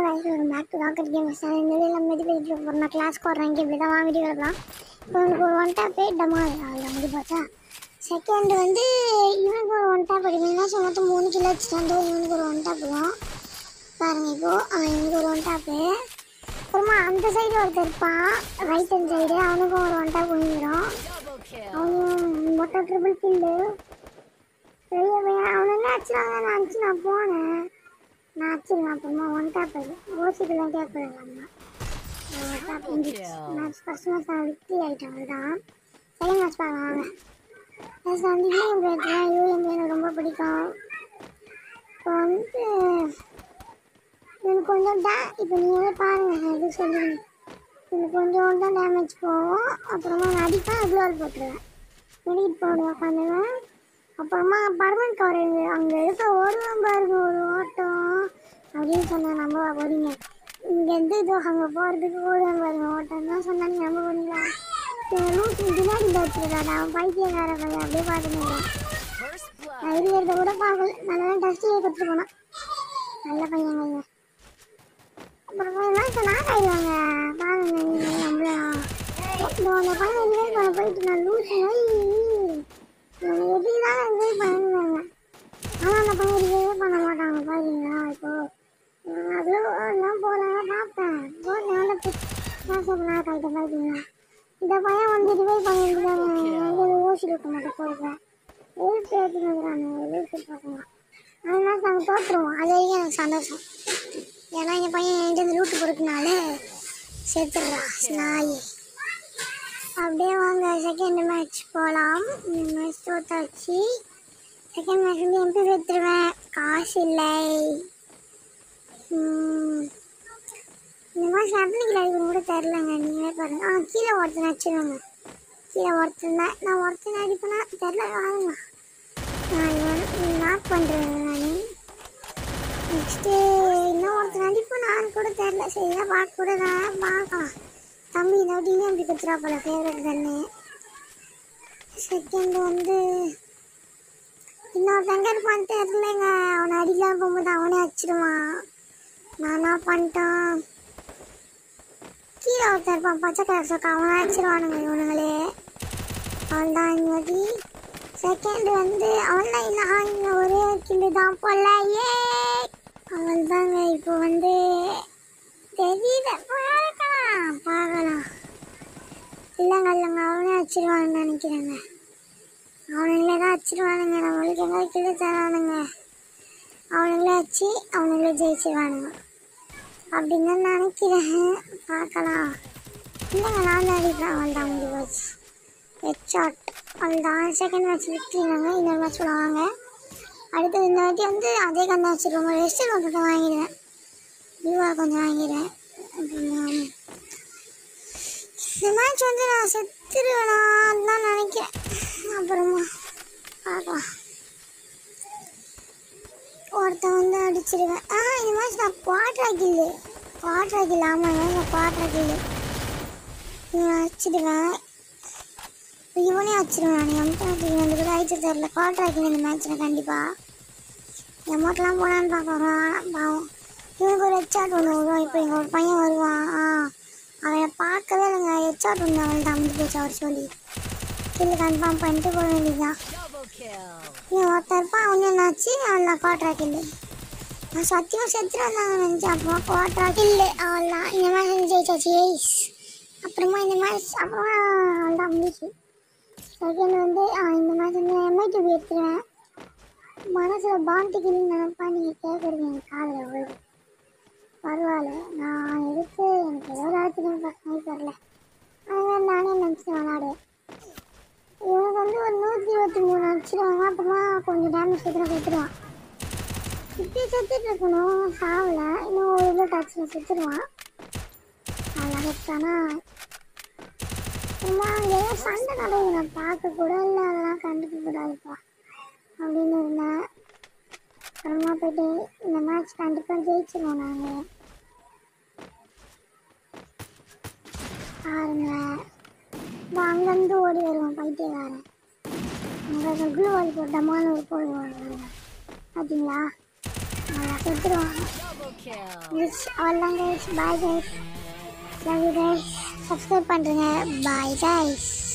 Guys ஒரு back to rocket game இந்த video நம்ம இது வீடியோ போகிறோம் கிளாஸ்க்கு வர்றாங்க இப்படி தான் வீடியோ வரலாம் இப்போ எனக்கு ஒரு ஒன் டாப் டமா அதில் முடி பார்த்தா செகண்ட் வந்து இவனுக்கு ஒரு ஒன் டாப் அடிக்கணும்னா ஸோ மொத்தம் மூணு கிலோ வச்சுட்டாண்டோ இவனுக்கு ஒரு ஒன் டாப் தான் பாருங்க இப்போ அவன் இவனுக்கு ஒரு ஒன் டாப்பு அப்புறமா அந்த சைடு ஒருத்தர் இருப்பான் ரைட் ஹேண்ட் சைடு அவனுக்கும் ஒரு ஒன் டாப் விழுந்துடும் அவனும் மொட்டை ட்ரிபிள் கில்லு பெரிய பையன் அவன் என்ன அடிச்சிடாங்க நான் அடிச்சு நான் போனேன் நான் அடிச்சிருவேன் அப்புறமா ஒன் டாப் அது ஓசிக்கெல்லாம் கேட்கலாமா மேட்ச் ஃபர்ஸ்ட் மேட்ச் நான் விக்டி ஆகிட்டேன் தான் செகண்ட் மேட்ச் பார்க்கலாம் வாங்க ஃபர்ஸ்ட் வந்து யூஎம் பேசுகிறேன் யூஎம் எனக்கு ரொம்ப பிடிக்கும் இப்போ வந்து எனக்கு கொஞ்சம் டே இப்போ நீங்களே பாருங்க நான் எது சொல்லுங்க எனக்கு கொஞ்சம் தான் டேமேஜ் போகும் அப்புறமா நான் அடிப்பேன் க்ளோல் போட்டுருவேன் மெடிக்கிட் போட உட்காந்துருவேன் அப்புறமா பர்மனன்ட் கவர் அங்கே இருக்க ஓடுவேன் பாருங்க ஒரு ஓட்டம் அப்படின்னு சொன்னேன் நம்ப போறீங்க இங்கேருந்து இதோ அங்கே போகிறதுக்கு ஓடுவேன் பாருங்க ஓட்டம் தான் சொன்னா நீங்க நம்ப போறீங்களா லூஸ் பின்னாடி வச்சுருக்காடா அவன் பைத்தியக்கார பையன் அப்படியே பார்த்துக்கிறேன் நான் இருக்கிறத கூட பார்க்கல நல்லா டஸ்டியை கொடுத்துட்டு போனான் நல்ல பையன் பையன் அப்புறமா என்ன சொன்னாங்க ஆயிடுவாங்க பாருங்க நீங்க நம்மள இதோ அந்த பையன் இன்வைட் பண்ண போயிட்டு நான் லூஸ் என்னை எப்படி தான் இன்வைட் பண்ணுவாங்க ஆனால் அந்த பையன் ரிவைவே பண்ண மாட்டாங்க பாருங்களா இப்போ நான் அதில் எல்லாம் போகலாம் பார்ப்பேன் போகிறேன் நான் கைட்ட பார்த்தீங்களா இந்த பையன் வந்து ரிவைவ் பண்ணிட்டு ஓசில் இருக்க மாட்டேன் போகிறேன் எழுத்து ஏற்றுக்கிறாங்க எழுத்து பார்க்கலாம் அதனால நாங்கள் தோற்றுருவோம் அது வரைக்கும் எனக்கு சந்தோஷம் ஏன்னா என் பையன் என்கிட்ட ரூட்டு பொறுக்குனால செத்துடுறா நாய் அப்படியே வாங்க செகண்ட் மேட்ச் போகலாம் இந்த மேட்ச் தோத்தாச்சு செகண்ட் மேட்ச் வந்து எம்பி எடுத்துருவேன் காசு இல்லை உம், இந்த மாதிரி எத்தனை கிலோ அடிக்கணும் கூட தெரிலங்க நீங்களே பாருங்க ஆ கீழே ஒருத்தனை வச்சிருவாங்க கீழே ஒருத்தன் தான் நான் ஒருத்தனை அடிப்பேனா தெரில வாங்க நான் இவன் நாக் பண்ணுறேன் நான் நெக்ஸ்ட்டு இன்னும் ஒருத்தர் நடிப்பு நான் கூட தெரில சரி இதை பார்க்க கூட நான் பார்க்கலாம் தம்பி இந்த வாட்டி அப்படி கத்துறா போல ஃபேவரட் கண்ணு செகண்ட் வந்து இன்னொருத்தங்க இருப்பான்னு தெரிலங்க அவனை அடிக்கலாம் போகும்போது அவனே அடிச்சிடுவான் நானா பண்ணிட்டான் கீழே ஒருத்தர் இருப்பான் பச்சை கலர் சொக்கா அவனை அடிச்சிடுவானுங்க இவனுங்களே அவன் தான் இந்த வாட்டி செகண்ட் வந்து அவன் தான் நான் இங்கே ஒரே கில்லு தான் போல ஏ அவள் தாங்க இப்போ வந்து தெரியல பார்க்கலாம் பார்க்கலாம் இல்லைங்க இல்லைங்க அவனே அடிச்சிருவானுன்னு நினைக்கிறேங்க அவனுங்களே தான் அடிச்சிருவானுங்க நம்மளுக்கு எங்கே கிள்ளு தரானுங்க அவனுங்களே வச்சு அவனுங்களே ஜெயிச்சிருவானுங்க அப்படின்னு தான் நினைக்கிறேன் பார்க்கலாம் இல்லைங்க நான் தான் அடிப்பேன் அவள் தான் முடிவு போச்சு ஹெட்ஷாட் அவ்வளோதான் செகண்ட் மேட்ச் விட்டுருந்தாங்க இன்னொரு மேட்ச் விடுவாங்க அடுத்து இந்த வாட்டி வந்து அதே கண்ணா வச்சுருவாங்க ரெஸ்ட் கொஞ்சம் வாங்கிடுவேன் விவா கொஞ்சம் வாங்கிடுவேன் அப்புறமா இந்த மேட்ச் வந்து நான் செத்துருவேனான்னு தான் நினைக்கிறேன் அப்புறமா பார்க்கலாம் ஒருத்தன் வந்து அடிச்சிருவேன் ஆ இந்த மேட்ச் நான் குவாட்ரா கில்லு குவாட்ரா கில் ஆமாங்க நான் குவாட்ரா கில்லு இவன் அடிச்சிடுவேன் இவனே வச்சிருவேன் எம்டி வந்து கூட ஆயிடுச்சு தெரியல குவார்டர் ஆக்கி இந்த மேட்ச்சில் கண்டிப்பாக எமௌண்ட்லாம் போனான்னு பார்க்குறோம் பாவம் இவனுக்கு ஒரு ஹெச்ஆட் ஒன்று வரும் இப்போ இங்கே ஒரு பையன் வருவான் ஆ அவனை பார்க்கவே இல்லைங்க ஹெச்ஆட் ஒன்று அவன் தான் வந்து போச்சு அவர் சொல்லி கில்லு கன்ஃபார்ம் பண்ணிட்டு போக வேண்டியதுதான் இவன் ஒருத்தர் இருப்பான் அவன் என்னாச்சு அவன் குவார்டரா கில்லு நான் சத்தியம் செத்துறாங்க நினச்சேன் அப்புறமா குவார்டரா கில்லு அவள்லாம் இந்த மாதிரி ஜெயிச்சாச்சு ஏய்ஸ் அப்புறமா இந்த மாதிரி அப்புறமா அவள் தான் முடிச்சு செகண்ட் வந்து ஆ, இந்த மாதிரி வந்து எம்ஐடி எடுத்துருவேன் மனசில் பாண்டிக்குன்னு நினைப்பா நீங்கள் கேட்குறது என் காதில் விழுது பரவாயில்ல நான் எடுத்து எனக்கு எவ்வளோ ஆச்சுன்னு பசங்க தெரில அதனால நானே நினச்சி விளாடுவேன் இவனுக்கு வந்து ஒரு நூற்றி இருபத்தி மூணு அடிச்சிடுவாங்க அப்புறமா கொஞ்சம் டேமேஜ் சீக்கிரம் கொடுத்துருவான் இப்படி செத்துட்டு இருக்கணும் சாவல இன்னும் ஒரு இவ்வளோ டச்சில் செத்துருவான் அதெல்லாம் செத்தானா அம்மா ஏதோ சண்டை நடக்குது நான் பார்க்க கூட இல்லை அதெல்லாம் கண்டுக்க கூடாதுப்பா அப்படின்னு இருந்தேன் அப்புறமா போயிட்டு இந்த மேட்ச் கண்டிப்பாக ஜெயிச்சிருவோம் நாங்கள் பாருங்க இதோ அங்கேருந்து ஓடி வருவோம் பைத்தியக்காரன் அங்கே குளூ வால் போட்டமான ஒரு போடுவாங்க பார்த்தீங்களா நல்லா செத்துருவாங்க kill. விச் அவ்வளோதான் guys bye guys love you guys subscribe பண்ணுறேங்க பாய் கைஸ்